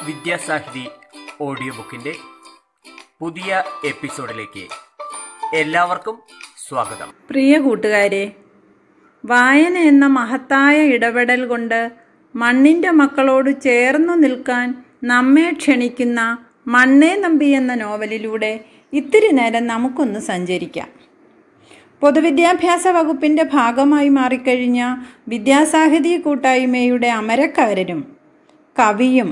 വിദ്യാസാഹിതി audio ബുക്കിൻ്റെ പുതിയ എപ്പിസോഡിലേക്ക് എല്ലാവർക്കും സ്വാഗതം പ്രിയ കൂട്ടുകാരെ വായന എന്ന മഹത്തായ ഇടപെടൽ കൊണ്ട് മണ്ണിൻ്റെ മക്കളോട് ചേർന്നു നിൽക്കാൻ നമ്മെ ക്ഷണിക്കുന്ന മണ്ണേ നമ്പി എന്ന നോവലിലൂടെ ഇത്തിരി നേരം നമുക്കൊന്ന് സഞ്ചരിക്കാം പൊതുവിദ്യാഭ്യാസ വകുപ്പിൻ്റെ ഭാഗമായി മാറിക്കഴിഞ്ഞ വിദ്യാസാഹിതി കൂട്ടായ്മയുടെ അമരക്കാരനും കവിയും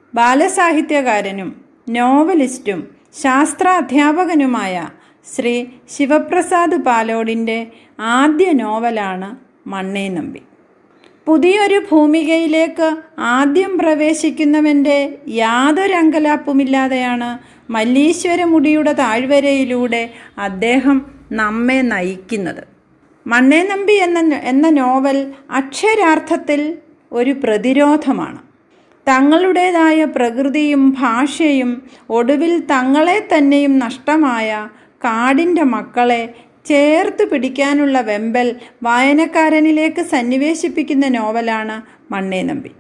ബാലസാഹിത്യകാരനും നോവലിസ്റ്റും ശാസ്ത്ര അധ്യാപകനുമായ ശ്രീ ശിവപ്രസാദ് പാലോടിൻ്റെ ആദ്യ നോവലാണ് മണ്ണേ നമ്പി പുതിയൊരു ഭൂമികയിലേക്ക് ആദ്യം പ്രവേശിക്കുന്നവൻ്റെ യാതൊരു അങ്കലാപ്പുമില്ലാതെയാണ് മല്ലീശ്വരമുടിയുടെ താഴ്വരയിലൂടെ അദ്ദേഹം നമ്മെ നയിക്കുന്നത് മണ്ണേ നമ്പി എന്ന എന്ന നോവൽ അക്ഷരാർത്ഥത്തിൽ ഒരു പ്രതിരോധമാണ് തങ്ങളുടേതായ പ്രകൃതിയും ഭാഷയും ഒടുവിൽ തങ്ങളെ തന്നെയും നഷ്ടമായ കാടിൻ്റെ മക്കളെ ചേർത്ത് പിടിക്കാനുള്ള വെമ്പൽ വായനക്കാരനിലേക്ക് സന്നിവേശിപ്പിക്കുന്ന നോവലാണ് മണ്ണേ നമ്പി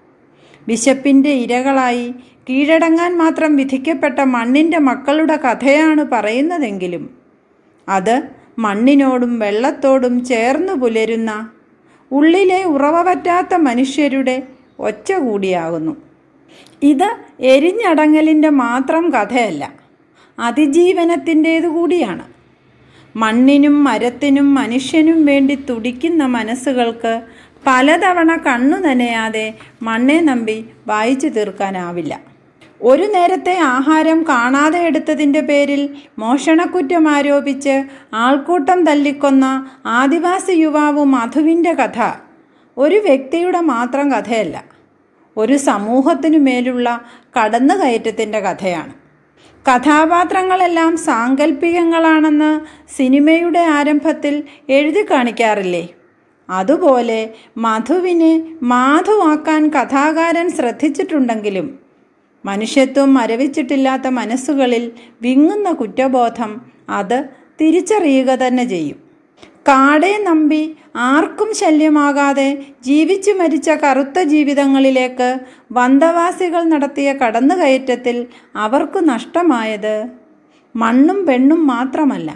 ബിഷപ്പിൻ്റെ ഇരകളായി കീഴടങ്ങാൻ മാത്രം വിധിക്കപ്പെട്ട മണ്ണിൻ്റെ മക്കളുടെ കഥയാണ് പറയുന്നതെങ്കിലും അത് മണ്ണിനോടും വെള്ളത്തോടും ചേർന്നു പുലരുന്ന ഉള്ളിലെ ഉറവ പറ്റാത്ത മനുഷ്യരുടെ ഒച്ച കൂടിയാകുന്നു ഇത് എരിഞ്ഞടങ്ങലിൻ്റെ മാത്രം കഥയല്ല അതിജീവനത്തിൻ്റേതു കൂടിയാണ് മണ്ണിനും മരത്തിനും മനുഷ്യനും വേണ്ടി തുടിക്കുന്ന മനസ്സുകൾക്ക് പലതവണ കണ്ണു നനയാതെ മണ്ണെ നമ്പി വായിച്ചു തീർക്കാനാവില്ല ഒരു നേരത്തെ ആഹാരം കാണാതെ എടുത്തതിൻ്റെ പേരിൽ മോഷണക്കുറ്റം ആരോപിച്ച് ആൾക്കൂട്ടം തല്ലിക്കൊന്ന ആദിവാസി യുവാവ് മധുവിൻ്റെ കഥ ഒരു വ്യക്തിയുടെ മാത്രം കഥയല്ല ഒരു സമൂഹത്തിനു മേലുള്ള കടന്നുകയറ്റത്തിൻ്റെ കഥയാണ് കഥാപാത്രങ്ങളെല്ലാം സാങ്കല്പികങ്ങളാണെന്ന് സിനിമയുടെ ആരംഭത്തിൽ എഴുതി കാണിക്കാറില്ലേ അതുപോലെ മധുവിനെ മാധുവാക്കാൻ കഥാകാരൻ ശ്രദ്ധിച്ചിട്ടുണ്ടെങ്കിലും മനുഷ്യത്വം മരവിച്ചിട്ടില്ലാത്ത മനസ്സുകളിൽ വിങ്ങുന്ന കുറ്റബോധം അത് തിരിച്ചറിയുക തന്നെ ചെയ്യും കാടേ നമ്പി ആർക്കും ശല്യമാകാതെ ജീവിച്ചു മരിച്ച കറുത്ത ജീവിതങ്ങളിലേക്ക് വന്തവാസികൾ നടത്തിയ കടന്നുകയറ്റത്തിൽ അവർക്ക് നഷ്ടമായത് മണ്ണും പെണ്ണും മാത്രമല്ല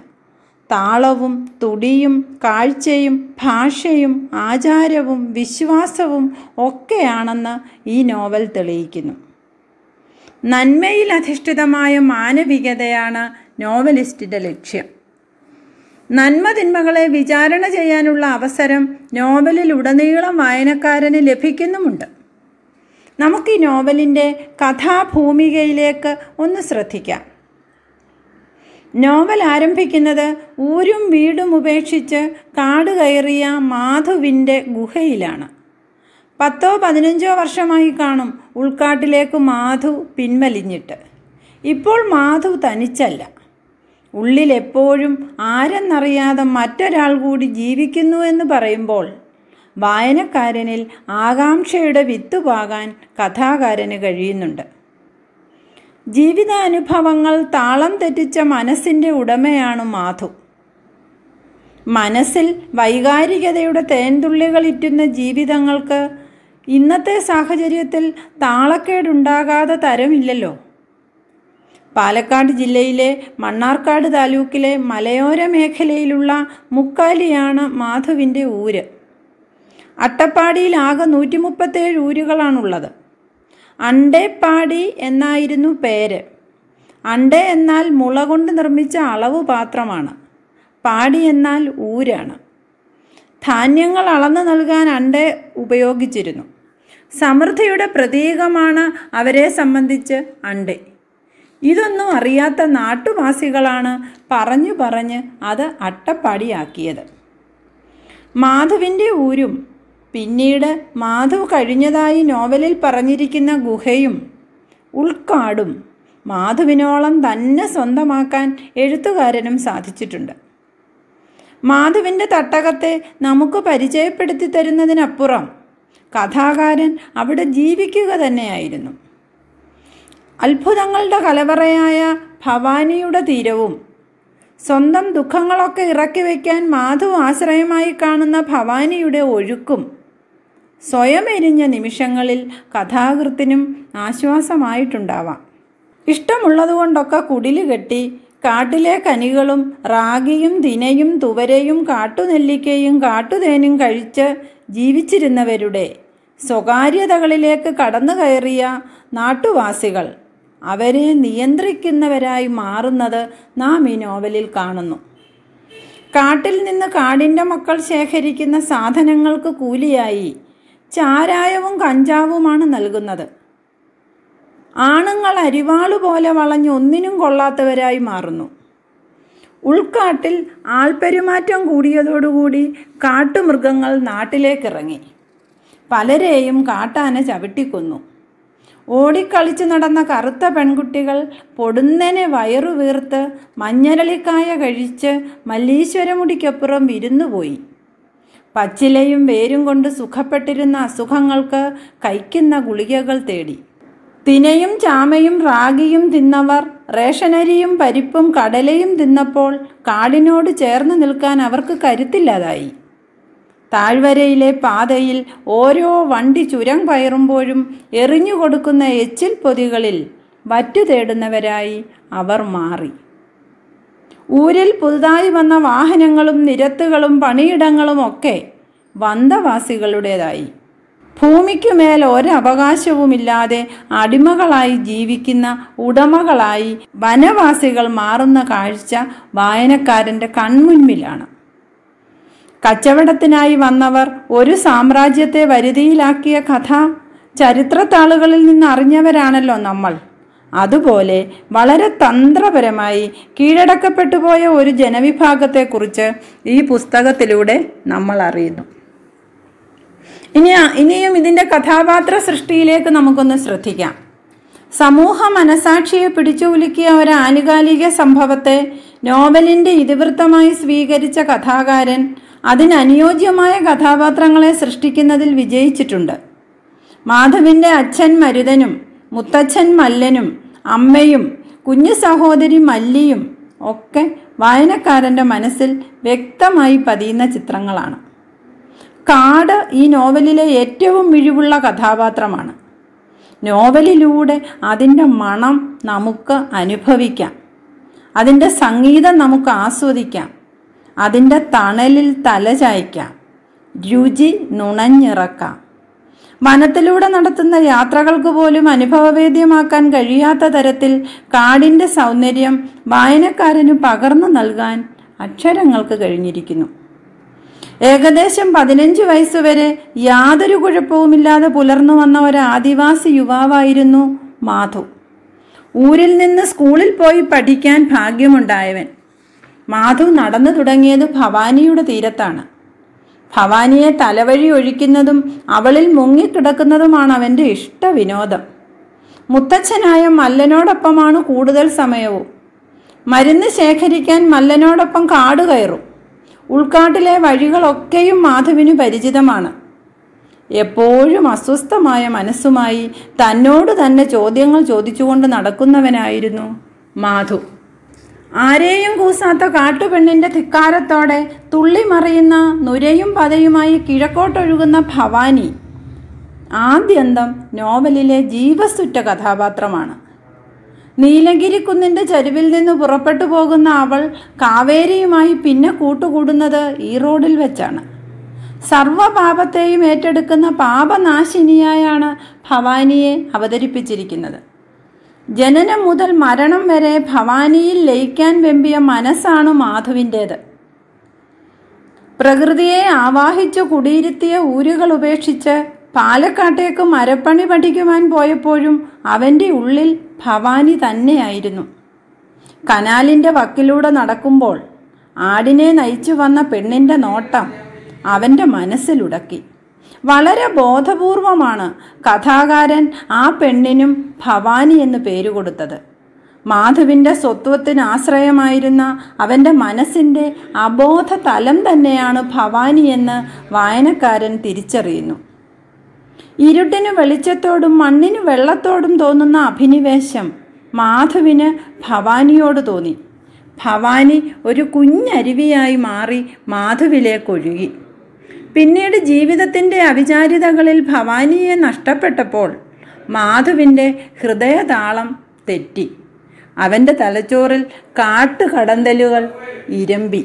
താളവും തുടിയും കാഴ്ചയും ഭാഷയും ആചാരവും വിശ്വാസവും ഒക്കെയാണെന്ന് ഈ നോവൽ തെളിയിക്കുന്നു നന്മയിൽ അധിഷ്ഠിതമായ മാനവികതയാണ് നോവലിസ്റ്റിൻ്റെ ലക്ഷ്യം നന്മതിന്മകളെ വിചാരണ ചെയ്യാനുള്ള അവസരം നോവലിൽ ഉടനീളം വായനക്കാരന് ലഭിക്കുന്നുമുണ്ട് നമുക്ക് ഈ നോവലിൻ്റെ കഥാഭൂമികയിലേക്ക് ഒന്ന് ശ്രദ്ധിക്കാം നോവൽ ആരംഭിക്കുന്നത് ഊരും വീടും ഉപേക്ഷിച്ച് കാട് കയറിയ മാധുവിൻ്റെ ഗുഹയിലാണ് പത്തോ പതിനഞ്ചോ വർഷമായി കാണും ഉൾക്കാട്ടിലേക്ക് മാധു പിൻവലിഞ്ഞിട്ട് ഇപ്പോൾ മാധു തനിച്ചല്ല ഉള്ളിൽ എപ്പോഴും ആരെന്നറിയാതെ മറ്റൊരാൾ കൂടി ജീവിക്കുന്നു എന്ന് പറയുമ്പോൾ വായനക്കാരനിൽ ആകാംക്ഷയുടെ വിത്തുപാകാൻ കഥാകാരന് കഴിയുന്നുണ്ട് ജീവിതാനുഭവങ്ങൾ താളം തെറ്റിച്ച മനസ്സിൻ്റെ ഉടമയാണ് മാധു മനസ്സിൽ വൈകാരികതയുടെ തേൻതുള്ളികൾ ഇറ്റുന്ന ജീവിതങ്ങൾക്ക് ഇന്നത്തെ സാഹചര്യത്തിൽ താളക്കേടുണ്ടാകാതെ തരമില്ലല്ലോ പാലക്കാട് ജില്ലയിലെ മണ്ണാർക്കാട് താലൂക്കിലെ മലയോര മേഖലയിലുള്ള മുക്കാലിയാണ് മാധുവിൻ്റെ ഊര് അട്ടപ്പാടിയിൽ ആകെ നൂറ്റി മുപ്പത്തേഴ് ഊരുകളാണുള്ളത് അണ്ടേപ്പാടി എന്നായിരുന്നു പേര് അണ്ടേ എന്നാൽ മുള കൊണ്ട് നിർമ്മിച്ച അളവ് പാത്രമാണ് പാടി എന്നാൽ ഊരാണ് ധാന്യങ്ങൾ അളന്നു നൽകാൻ അണ്ടേ ഉപയോഗിച്ചിരുന്നു സമൃദ്ധിയുടെ പ്രതീകമാണ് അവരെ സംബന്ധിച്ച് അണ്ടേ ഇതൊന്നും അറിയാത്ത നാട്ടുവാസികളാണ് പറഞ്ഞു പറഞ്ഞ് അത് അട്ടപ്പാടിയാക്കിയത് മാധുവിൻ്റെ ഊരും പിന്നീട് മാധു കഴിഞ്ഞതായി നോവലിൽ പറഞ്ഞിരിക്കുന്ന ഗുഹയും ഉൾക്കാടും മാധുവിനോളം തന്നെ സ്വന്തമാക്കാൻ എഴുത്തുകാരനും സാധിച്ചിട്ടുണ്ട് മാധുവിൻ്റെ തട്ടകത്തെ നമുക്ക് പരിചയപ്പെടുത്തി തരുന്നതിനപ്പുറം കഥാകാരൻ അവിടെ ജീവിക്കുക തന്നെയായിരുന്നു അത്ഭുതങ്ങളുടെ കലവറയായ ഭവാനിയുടെ തീരവും സ്വന്തം ദുഃഖങ്ങളൊക്കെ ഇറക്കി വയ്ക്കാൻ മാധു ആശ്രയമായി കാണുന്ന ഭവാനിയുടെ ഒഴുക്കും സ്വയം എരിഞ്ഞ നിമിഷങ്ങളിൽ കഥാകൃത്തിനും ആശ്വാസമായിട്ടുണ്ടാവാം ഇഷ്ടമുള്ളതുകൊണ്ടൊക്കെ കുടില് കെട്ടി കാട്ടിലെ കനികളും റാഗിയും ദിനയും തുവരയും കാട്ടുനെല്ലിക്കയും കാട്ടുതേനും കഴിച്ച് ജീവിച്ചിരുന്നവരുടെ സ്വകാര്യതകളിലേക്ക് കടന്നു കയറിയ നാട്ടുവാസികൾ അവരെ നിയന്ത്രിക്കുന്നവരായി മാറുന്നത് നാം ഈ നോവലിൽ കാണുന്നു കാട്ടിൽ നിന്ന് കാടിൻ്റെ മക്കൾ ശേഖരിക്കുന്ന സാധനങ്ങൾക്ക് കൂലിയായി ചാരായവും കഞ്ചാവുമാണ് നൽകുന്നത് ആണുങ്ങൾ അരിവാള് പോലെ വളഞ്ഞ് ഒന്നിനും കൊള്ളാത്തവരായി മാറുന്നു ഉൾക്കാട്ടിൽ ആൾപ്പെരുമാറ്റം കൂടിയതോടുകൂടി കാട്ടുമൃഗങ്ങൾ നാട്ടിലേക്കിറങ്ങി പലരെയും കാട്ടാന ചവിട്ടിക്കൊന്നു ഓടിക്കളിച്ചു നടന്ന കറുത്ത പെൺകുട്ടികൾ പൊടുന്നനെ വയറു വീർത്ത് മഞ്ഞരളിക്കായ കഴിച്ച് മല്ലീശ്വരമുടിക്കപ്പുറം വിരുന്നുപോയി പച്ചിലയും വേരും കൊണ്ട് സുഖപ്പെട്ടിരുന്ന അസുഖങ്ങൾക്ക് കഴിക്കുന്ന ഗുളികകൾ തേടി തിനയും ചാമയും റാഗിയും തിന്നവർ റേഷനരിയും പരിപ്പും കടലയും തിന്നപ്പോൾ കാടിനോട് ചേർന്ന് നിൽക്കാൻ അവർക്ക് കരുത്തില്ലാതായി താഴ്വരയിലെ പാതയിൽ ഓരോ വണ്ടി ചുരം കയറുമ്പോഴും എറിഞ്ഞു കൊടുക്കുന്ന എച്ചിൽ പൊതികളിൽ വറ്റു തേടുന്നവരായി അവർ മാറി ഊരിൽ പുതുതായി വന്ന വാഹനങ്ങളും നിരത്തുകളും പണിയിടങ്ങളും ഒക്കെ വന്തവാസികളുടേതായി ഭൂമിക്കുമേൽ ഒരവകാശവുമില്ലാതെ അടിമകളായി ജീവിക്കുന്ന ഉടമകളായി വനവാസികൾ മാറുന്ന കാഴ്ച വായനക്കാരൻ്റെ കൺമുൻപിലാണ് കച്ചവടത്തിനായി വന്നവർ ഒരു സാമ്രാജ്യത്തെ വരുതിയിലാക്കിയ കഥ ചരിത്രത്താളുകളിൽ നിന്ന് അറിഞ്ഞവരാണല്ലോ നമ്മൾ അതുപോലെ വളരെ തന്ത്രപരമായി കീഴടക്കപ്പെട്ടുപോയ ഒരു ജനവിഭാഗത്തെക്കുറിച്ച് ഈ പുസ്തകത്തിലൂടെ നമ്മൾ അറിയുന്നു ഇനി ഇനിയും ഇതിൻ്റെ കഥാപാത്ര സൃഷ്ടിയിലേക്ക് നമുക്കൊന്ന് ശ്രദ്ധിക്കാം സമൂഹ മനസാക്ഷിയെ പിടിച്ചുകുലുക്കിയ ഒരു ആനുകാലിക സംഭവത്തെ നോവലിൻ്റെ ഇതിവൃത്തമായി സ്വീകരിച്ച കഥാകാരൻ അതിനനുയോജ്യമായ കഥാപാത്രങ്ങളെ സൃഷ്ടിക്കുന്നതിൽ വിജയിച്ചിട്ടുണ്ട് മാധവിൻ്റെ അച്ഛൻ മരുതനും മുത്തച്ഛൻ മല്ലനും അമ്മയും കുഞ്ഞു സഹോദരി മല്ലിയും ഒക്കെ വായനക്കാരൻ്റെ മനസ്സിൽ വ്യക്തമായി പതിയുന്ന ചിത്രങ്ങളാണ് കാട് ഈ നോവലിലെ ഏറ്റവും മിഴിവുള്ള കഥാപാത്രമാണ് നോവലിലൂടെ അതിൻ്റെ മണം നമുക്ക് അനുഭവിക്കാം അതിൻ്റെ സംഗീതം നമുക്ക് ആസ്വദിക്കാം അതിൻ്റെ തണലിൽ തലചായ്ക്കാം രുചി നുണഞ്ഞിറക്കാം വനത്തിലൂടെ നടത്തുന്ന യാത്രകൾക്ക് പോലും അനുഭവവേദ്യമാക്കാൻ കഴിയാത്ത തരത്തിൽ കാടിൻ്റെ സൗന്ദര്യം വായനക്കാരന് പകർന്നു നൽകാൻ അക്ഷരങ്ങൾക്ക് കഴിഞ്ഞിരിക്കുന്നു ഏകദേശം പതിനഞ്ച് വയസ്സുവരെ യാതൊരു കുഴപ്പവുമില്ലാതെ പുലർന്നു വന്ന ഒരു ആദിവാസി യുവാവായിരുന്നു മാധു ഊരിൽ നിന്ന് സ്കൂളിൽ പോയി പഠിക്കാൻ ഭാഗ്യമുണ്ടായവൻ മാധു നടന്നു തുടങ്ങിയത് ഭവാനിയുടെ തീരത്താണ് ഭവാനിയെ തലവഴി ഒഴിക്കുന്നതും അവളിൽ മുങ്ങിക്കിടക്കുന്നതുമാണ് അവൻ്റെ ഇഷ്ടവിനോദം മുത്തച്ഛനായ മല്ലനോടൊപ്പമാണ് കൂടുതൽ സമയവും മരുന്ന് ശേഖരിക്കാൻ മല്ലനോടൊപ്പം കാട് കയറും ഉൾക്കാട്ടിലെ വഴികളൊക്കെയും മാധവിന് പരിചിതമാണ് എപ്പോഴും അസ്വസ്ഥമായ മനസ്സുമായി തന്നോട് തന്നെ ചോദ്യങ്ങൾ ചോദിച്ചുകൊണ്ട് നടക്കുന്നവനായിരുന്നു മാധു ആരെയും കൂസാത്ത കാട്ടുപെണ്ണിൻ്റെ ധിക്കാരത്തോടെ തുള്ളിമറിയുന്ന നുരയും പതയുമായി കിഴക്കോട്ടൊഴുകുന്ന ഭവാനി ആദ്യന്തം നോവലിലെ ജീവസുറ്റ കഥാപാത്രമാണ് നീലഗിരി കുന്നിൻ്റെ ചരിവിൽ നിന്ന് പുറപ്പെട്ടു പോകുന്ന അവൾ കാവേരിയുമായി പിന്നെ കൂട്ടുകൂടുന്നത് ഈ റോഡിൽ വെച്ചാണ് സർവപാപത്തെയും ഏറ്റെടുക്കുന്ന പാപനാശിനിയായാണ് ഭവാനിയെ അവതരിപ്പിച്ചിരിക്കുന്നത് ജനനം മുതൽ മരണം വരെ ഭവാനിയിൽ ലയിക്കാൻ വെമ്പിയ മനസ്സാണ് മാധുവിൻ്റേത് പ്രകൃതിയെ ആവാഹിച്ചു കുടിയിരുത്തിയ ഊരുകൾ ഉപേക്ഷിച്ച് പാലക്കാട്ടേക്ക് മരപ്പണി പഠിക്കുവാൻ പോയപ്പോഴും അവൻ്റെ ഉള്ളിൽ ഭവാനി തന്നെയായിരുന്നു കനാലിൻ്റെ വക്കിലൂടെ നടക്കുമ്പോൾ ആടിനെ നയിച്ചു വന്ന പെണ്ണിൻ്റെ നോട്ടം അവൻ്റെ മനസ്സിലുടക്കി വളരെ ബോധപൂർവമാണ് കഥാകാരൻ ആ പെണ്ണിനും ഭവാനി എന്ന് പേര് കൊടുത്തത് മാധവിൻ്റെ സ്വത്വത്തിന് ആശ്രയമായിരുന്ന അവൻ്റെ മനസ്സിൻ്റെ അബോധ തലം തന്നെയാണ് ഭവാനി എന്ന് വായനക്കാരൻ തിരിച്ചറിയുന്നു ഇരുട്ടിന് വെളിച്ചത്തോടും മണ്ണിന് വെള്ളത്തോടും തോന്നുന്ന അഭിനിവേശം മാധവിന് ഭവാനിയോട് തോന്നി ഭവാനി ഒരു കുഞ്ഞരുവിയായി മാറി മാധവിലേക്കൊഴുകി പിന്നീട് ജീവിതത്തിൻ്റെ അവിചാരിതകളിൽ ഭവാനിയെ നഷ്ടപ്പെട്ടപ്പോൾ മാധുവിൻ്റെ ഹൃദയതാളം തെറ്റി അവൻ്റെ തലച്ചോറിൽ കാട്ടുകടന്തലുകൾ ഇരമ്പി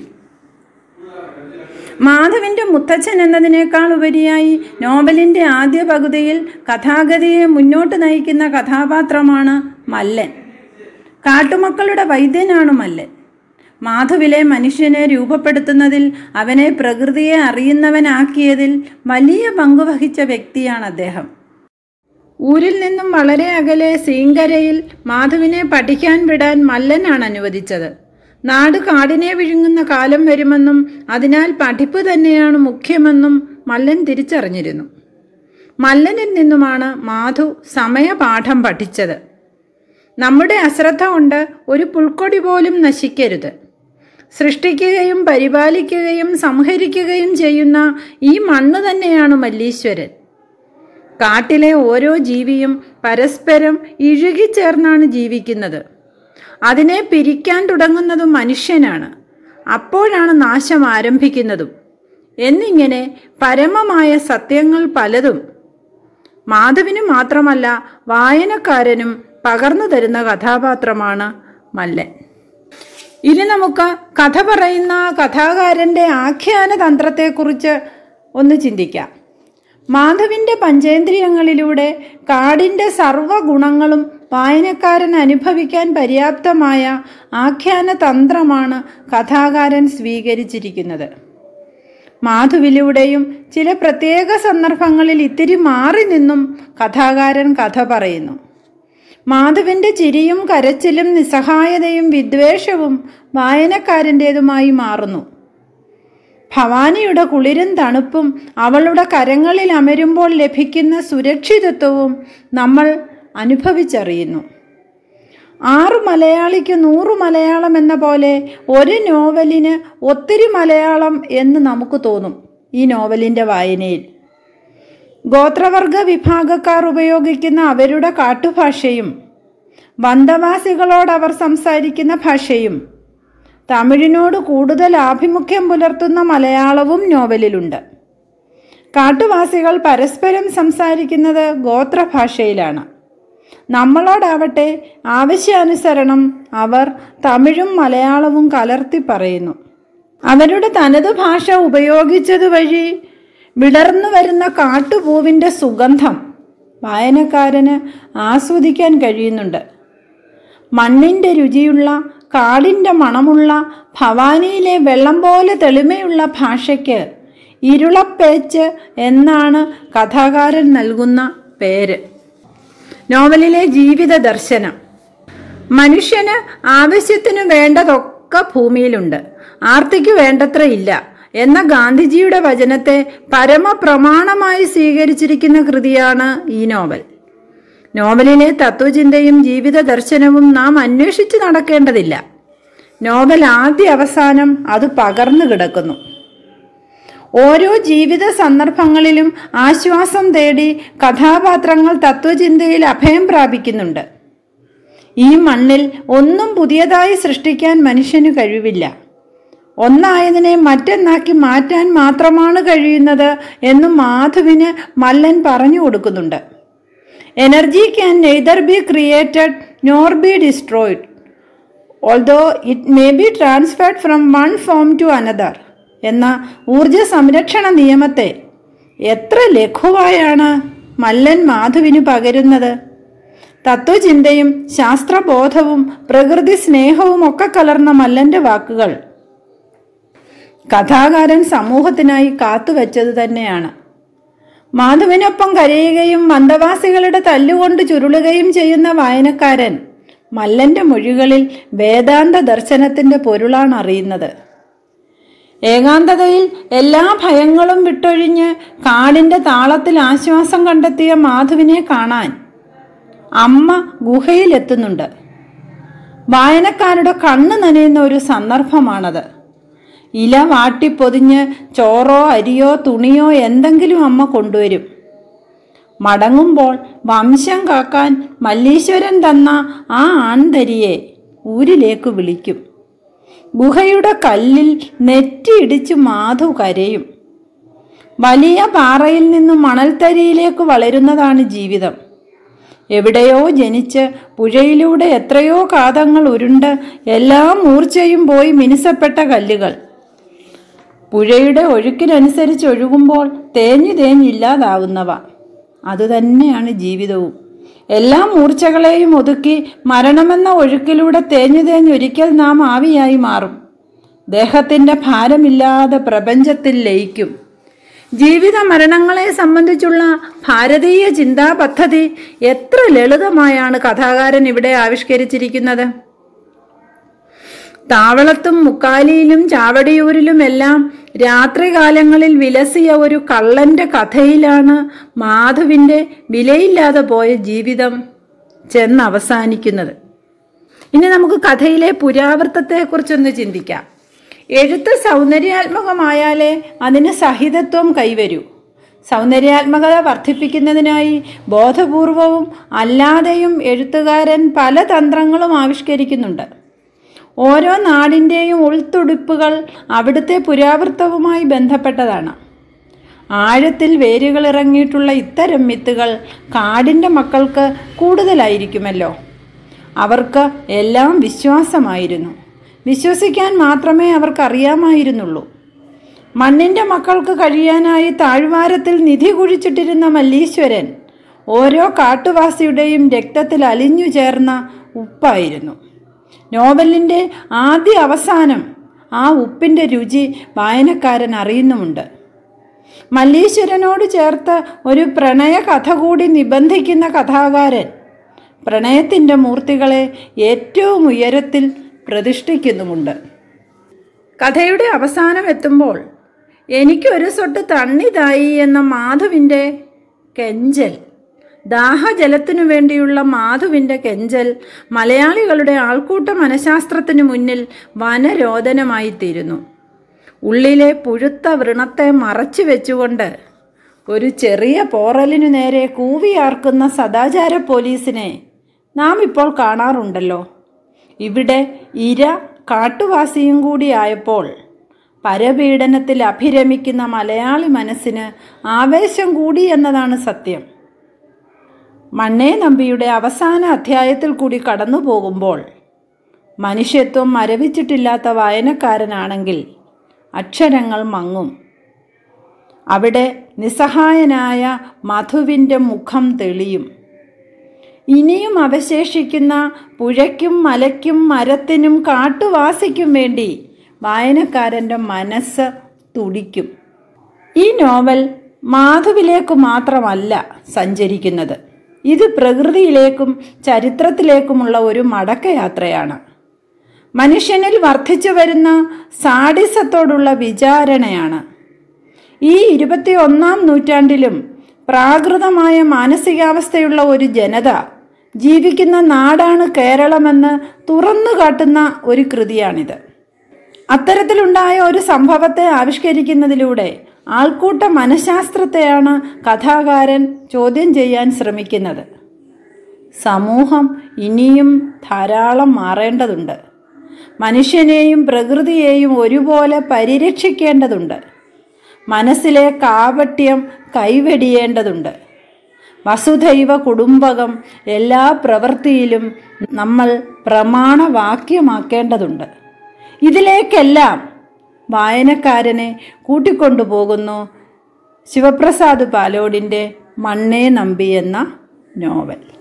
മാധവിൻ്റെ മുത്തച്ഛൻ എന്നതിനേക്കാൾ ഉപരിയായി നോവലിൻ്റെ ആദ്യ പകുതിയിൽ കഥാഗതിയെ മുന്നോട്ട് നയിക്കുന്ന കഥാപാത്രമാണ് മല്ലൻ കാട്ടുമക്കളുടെ വൈദ്യനാണ് മല്ലൻ മാധവിലെ മനുഷ്യനെ രൂപപ്പെടുത്തുന്നതിൽ അവനെ പ്രകൃതിയെ അറിയുന്നവനാക്കിയതിൽ വലിയ പങ്കുവഹിച്ച വ്യക്തിയാണ് അദ്ദേഹം ഊരിൽ നിന്നും വളരെ അകലെ സീങ്കരയിൽ മാധവിനെ പഠിക്കാൻ വിടാൻ മല്ലനാണ് അനുവദിച്ചത് നാട് കാടിനെ വിഴുങ്ങുന്ന കാലം വരുമെന്നും അതിനാൽ പഠിപ്പ് തന്നെയാണ് മുഖ്യമെന്നും മല്ലൻ തിരിച്ചറിഞ്ഞിരുന്നു മല്ലനിൽ നിന്നുമാണ് മാധു സമയപാഠം പഠിച്ചത് നമ്മുടെ അശ്രദ്ധ കൊണ്ട് ഒരു പുൽക്കൊടി പോലും നശിക്കരുത് സൃഷ്ടിക്കുകയും പരിപാലിക്കുകയും സംഹരിക്കുകയും ചെയ്യുന്ന ഈ മണ്ണ് തന്നെയാണ് മല്ലീശ്വരൻ കാട്ടിലെ ഓരോ ജീവിയും പരസ്പരം ഇഴുകിച്ചേർന്നാണ് ജീവിക്കുന്നത് അതിനെ പിരിക്കാൻ തുടങ്ങുന്നതും മനുഷ്യനാണ് അപ്പോഴാണ് നാശം ആരംഭിക്കുന്നതും എന്നിങ്ങനെ പരമമായ സത്യങ്ങൾ പലതും മാധവിന് മാത്രമല്ല വായനക്കാരനും പകർന്നു തരുന്ന കഥാപാത്രമാണ് മല്ലൻ ഇനി നമുക്ക് കഥ പറയുന്ന കഥാകാരൻ്റെ ആഖ്യാന തന്ത്രത്തെക്കുറിച്ച് ഒന്ന് ചിന്തിക്കാം മാധവിൻ്റെ പഞ്ചേന്ദ്രിയങ്ങളിലൂടെ കാടിൻ്റെ സർവ്വഗുണങ്ങളും വായനക്കാരൻ അനുഭവിക്കാൻ പര്യാപ്തമായ ആഖ്യാന തന്ത്രമാണ് കഥാകാരൻ സ്വീകരിച്ചിരിക്കുന്നത് മാധുവിലൂടെയും ചില പ്രത്യേക സന്ദർഭങ്ങളിൽ ഇത്തിരി മാറി നിന്നും കഥാകാരൻ കഥ പറയുന്നു മാധവിൻ്റെ ചിരിയും കരച്ചിലും നിസ്സഹായതയും വിദ്വേഷവും വായനക്കാരൻ്റേതുമായി മാറുന്നു ഭവാനിയുടെ കുളിരും തണുപ്പും അവളുടെ കരങ്ങളിൽ അമരുമ്പോൾ ലഭിക്കുന്ന സുരക്ഷിതത്വവും നമ്മൾ അനുഭവിച്ചറിയുന്നു ആറു മലയാളിക്ക് നൂറു മലയാളം എന്ന പോലെ ഒരു നോവലിന് ഒത്തിരി മലയാളം എന്ന് നമുക്ക് തോന്നും ഈ നോവലിൻ്റെ വായനയിൽ ഗോത്രവർഗ വിഭാഗക്കാർ ഉപയോഗിക്കുന്ന അവരുടെ കാട്ടുഭാഷയും വന്തവാസികളോട് അവർ സംസാരിക്കുന്ന ഭാഷയും തമിഴിനോട് കൂടുതൽ ആഭിമുഖ്യം പുലർത്തുന്ന മലയാളവും നോവലിലുണ്ട് കാട്ടുവാസികൾ പരസ്പരം സംസാരിക്കുന്നത് ഗോത്രഭാഷയിലാണ് നമ്മളോടാവട്ടെ ആവശ്യാനുസരണം അവർ തമിഴും മലയാളവും കലർത്തി പറയുന്നു അവരുടെ തനതു ഭാഷ ഉപയോഗിച്ചതുവഴി വിടർന്നു വരുന്ന കാട്ടുപൂവിൻ്റെ സുഗന്ധം വായനക്കാരന് ആസ്വദിക്കാൻ കഴിയുന്നുണ്ട് മണ്ണിൻ്റെ രുചിയുള്ള കാടിൻ്റെ മണമുള്ള ഭവാനിയിലെ വെള്ളം പോലെ തെളിമയുള്ള ഭാഷയ്ക്ക് ഇരുളപ്പേച്ച് എന്നാണ് കഥാകാരൻ നൽകുന്ന പേര് നോവലിലെ ജീവിത ദർശനം മനുഷ്യന് ആവശ്യത്തിനു വേണ്ടതൊക്കെ ഭൂമിയിലുണ്ട് ആർത്തിക്ക് വേണ്ടത്ര ഇല്ല എന്ന ഗാന്ധിജിയുടെ വചനത്തെ പരമപ്രമാണമായി സ്വീകരിച്ചിരിക്കുന്ന കൃതിയാണ് ഈ നോവൽ നോവലിലെ തത്വചിന്തയും ജീവിത ദർശനവും നാം അന്വേഷിച്ച് നടക്കേണ്ടതില്ല നോവൽ ആദ്യ അവസാനം അത് പകർന്നു കിടക്കുന്നു ഓരോ ജീവിത സന്ദർഭങ്ങളിലും ആശ്വാസം തേടി കഥാപാത്രങ്ങൾ തത്വചിന്തയിൽ അഭയം പ്രാപിക്കുന്നുണ്ട് ഈ മണ്ണിൽ ഒന്നും പുതിയതായി സൃഷ്ടിക്കാൻ മനുഷ്യന് കഴിവില്ല ഒന്നായതിനെ മറ്റൊന്നാക്കി മാറ്റാൻ മാത്രമാണ് കഴിയുന്നത് എന്നും മാധുവിന് മല്ലൻ പറഞ്ഞു കൊടുക്കുന്നുണ്ട് energy can neither be created nor be destroyed although it may be transferred from one form to another എന്ന ഊർജ സംരക്ഷണ നിയമത്തെ എത്ര ലഘുവായാണ് മല്ലൻ മാധുവിന് പകരുന്നത് തത്വചിന്തയും ശാസ്ത്രബോധവും പ്രകൃതി സ്നേഹവും ഒക്കെ കലർന്ന മല്ലന്റെ വാക്കുകൾ കഥാകാരൻ സമൂഹത്തിനായി കാത്തുവച്ചത് തന്നെയാണ് മാധവിനൊപ്പം കരയുകയും മന്ദവാസികളുടെ തല്ലുകൊണ്ട് ചുരുളുകയും ചെയ്യുന്ന വായനക്കാരൻ മല്ലന്റെ മൊഴികളിൽ വേദാന്ത ദർശനത്തിന്റെ പൊരുളാണ് അറിയുന്നത് ഏകാന്തതയിൽ എല്ലാ ഭയങ്ങളും വിട്ടൊഴിഞ്ഞ് കാടിന്റെ താളത്തിൽ ആശ്വാസം കണ്ടെത്തിയ മാധുവിനെ കാണാൻ അമ്മ ഗുഹയിലെത്തുന്നുണ്ട് വായനക്കാരുടെ കണ്ണ് നനയുന്ന ഒരു സന്ദർഭമാണത് ഇല വാട്ടിപ്പൊതിഞ്ഞ് ചോറോ അരിയോ തുണിയോ എന്തെങ്കിലും അമ്മ കൊണ്ടുവരും മടങ്ങുമ്പോൾ വംശം കാക്കാൻ മല്ലീശ്വരൻ തന്ന ആ ആൺതരിയെ ഊരിലേക്ക് വിളിക്കും ഗുഹയുടെ കല്ലിൽ നെറ്റിയിടിച്ച് മാധു കരയും വലിയ പാറയിൽ നിന്നും മണൽത്തരിയിലേക്ക് വളരുന്നതാണ് ജീവിതം എവിടെയോ ജനിച്ച് പുഴയിലൂടെ എത്രയോ കാതങ്ങൾ ഉരുണ്ട് എല്ലാ മൂർച്ചയും പോയി മിനുസപ്പെട്ട കല്ലുകൾ പുഴയുടെ ഒഴുക്കിനനുസരിച്ച് ഒഴുകുമ്പോൾ തേഞ്ഞു തേഞ്ഞില്ലാതാവുന്നവ അതുതന്നെയാണ് ജീവിതവും എല്ലാ മൂർച്ചകളെയും ഒതുക്കി മരണമെന്ന ഒഴുക്കിലൂടെ തേഞ്ഞു തേഞ്ഞൊരിക്കൽ നാം ആവിയായി മാറും ദേഹത്തിൻ്റെ ഭാരമില്ലാതെ പ്രപഞ്ചത്തിൽ ലയിക്കും ജീവിത മരണങ്ങളെ സംബന്ധിച്ചുള്ള ഭാരതീയ ചിന്താ പദ്ധതി എത്ര ലളിതമായാണ് കഥാകാരൻ ഇവിടെ ആവിഷ്കരിച്ചിരിക്കുന്നത് താവളത്തും മുക്കാലിയിലും ചാവടിയൂരിലുമെല്ലാം രാത്രികാലങ്ങളിൽ വിലസിയ ഒരു കള്ളന്റെ കഥയിലാണ് മാധവിൻ്റെ വിലയില്ലാതെ പോയ ജീവിതം ചെന്ന് അവസാനിക്കുന്നത് ഇനി നമുക്ക് കഥയിലെ പുരാവൃത്തത്തെക്കുറിച്ചൊന്ന് ചിന്തിക്കാം എഴുത്ത് സൗന്ദര്യാത്മകമായാലേ അതിന് സഹിതത്വം കൈവരൂ സൗന്ദര്യാത്മകത വർദ്ധിപ്പിക്കുന്നതിനായി ബോധപൂർവവും അല്ലാതെയും എഴുത്തുകാരൻ പല തന്ത്രങ്ങളും ആവിഷ്കരിക്കുന്നുണ്ട് ഓരോ നാടിൻ്റെയും ഉൾത്തുടിപ്പുകൾ അവിടുത്തെ പുരാവൃത്തവുമായി ബന്ധപ്പെട്ടതാണ് ആഴത്തിൽ വേരുകൾ ഇറങ്ങിയിട്ടുള്ള ഇത്തരം മിത്തുകൾ കാടിൻ്റെ മക്കൾക്ക് കൂടുതലായിരിക്കുമല്ലോ അവർക്ക് എല്ലാം വിശ്വാസമായിരുന്നു വിശ്വസിക്കാൻ മാത്രമേ അവർക്കറിയാമായിരുന്നുള്ളൂ മണ്ണിൻ്റെ മക്കൾക്ക് കഴിയാനായി താഴ്വാരത്തിൽ നിധി കുഴിച്ചിട്ടിരുന്ന മല്ലീശ്വരൻ ഓരോ കാട്ടുവാസിയുടെയും രക്തത്തിൽ അലിഞ്ഞു ചേർന്ന ഉപ്പായിരുന്നു നോവലിൻ്റെ ആദ്യ അവസാനം ആ ഉപ്പിൻ്റെ രുചി വായനക്കാരൻ അറിയുന്നുമുണ്ട് മല്ലീശ്വരനോട് ചേർത്ത് ഒരു പ്രണയ കഥ കൂടി നിബന്ധിക്കുന്ന കഥാകാരൻ പ്രണയത്തിൻ്റെ മൂർത്തികളെ ഏറ്റവും ഉയരത്തിൽ പ്രതിഷ്ഠിക്കുന്നുമുണ്ട് കഥയുടെ അവസാനം എത്തുമ്പോൾ എനിക്കൊരു സൊട്ട് തണ്ണിതായി എന്ന മാധവിൻ്റെ കെഞ്ചൽ ദാഹജലത്തിനു വേണ്ടിയുള്ള മാധുവിൻ്റെ കെഞ്ചൽ മലയാളികളുടെ ആൾക്കൂട്ട മനഃശാസ്ത്രത്തിനു മുന്നിൽ വനരോധനമായിത്തീരുന്നു ഉള്ളിലെ പുഴുത്ത വ്രണത്തെ മറച്ചു വെച്ചുകൊണ്ട് ഒരു ചെറിയ പോറലിനു നേരെ കൂവിയാർക്കുന്ന സദാചാര പോലീസിനെ നാം ഇപ്പോൾ കാണാറുണ്ടല്ലോ ഇവിടെ ഇര കാട്ടുവാസിയും കൂടിയായപ്പോൾ പരപീഡനത്തിൽ അഭിരമിക്കുന്ന മലയാളി മനസ്സിന് ആവേശം കൂടി എന്നതാണ് സത്യം മണ്ണേ നമ്പിയുടെ അവസാന അധ്യായത്തിൽ കൂടി കടന്നു പോകുമ്പോൾ മനുഷ്യത്വം മരവിച്ചിട്ടില്ലാത്ത വായനക്കാരനാണെങ്കിൽ അക്ഷരങ്ങൾ മങ്ങും അവിടെ നിസ്സഹായനായ മധുവിൻ്റെ മുഖം തെളിയും ഇനിയും അവശേഷിക്കുന്ന പുഴയ്ക്കും മലയ്ക്കും മരത്തിനും കാട്ടുവാസിക്കും വേണ്ടി വായനക്കാരൻ്റെ മനസ്സ് തുടിക്കും ഈ നോവൽ മാധവിലേക്ക് മാത്രമല്ല സഞ്ചരിക്കുന്നത് ഇത് പ്രകൃതിയിലേക്കും ചരിത്രത്തിലേക്കുമുള്ള ഒരു മടക്കയാത്രയാണ് മനുഷ്യനിൽ വർദ്ധിച്ചു വരുന്ന സാഡിസത്തോടുള്ള വിചാരണയാണ് ഈ ഇരുപത്തി ഒന്നാം നൂറ്റാണ്ടിലും പ്രാകൃതമായ മാനസികാവസ്ഥയുള്ള ഒരു ജനത ജീവിക്കുന്ന നാടാണ് കേരളമെന്ന് തുറന്നു കാട്ടുന്ന ഒരു കൃതിയാണിത് അത്തരത്തിലുണ്ടായ ഒരു സംഭവത്തെ ആവിഷ്കരിക്കുന്നതിലൂടെ ആൾക്കൂട്ട മനഃശാസ്ത്രത്തെയാണ് കഥാകാരൻ ചോദ്യം ചെയ്യാൻ ശ്രമിക്കുന്നത് സമൂഹം ഇനിയും ധാരാളം മാറേണ്ടതുണ്ട് മനുഷ്യനെയും പ്രകൃതിയെയും ഒരുപോലെ പരിരക്ഷിക്കേണ്ടതുണ്ട് മനസ്സിലെ കാപട്യം കൈവെടിയേണ്ടതുണ്ട് വസുധൈവ കുടുംബകം എല്ലാ പ്രവൃത്തിയിലും നമ്മൾ പ്രമാണവാക്യമാക്കേണ്ടതുണ്ട് ഇതിലേക്കെല്ലാം വായനക്കാരനെ കൂട്ടിക്കൊണ്ടുപോകുന്നു ശിവപ്രസാദ് പാലോടിൻ്റെ മണ്ണേ നമ്പി എന്ന നോവൽ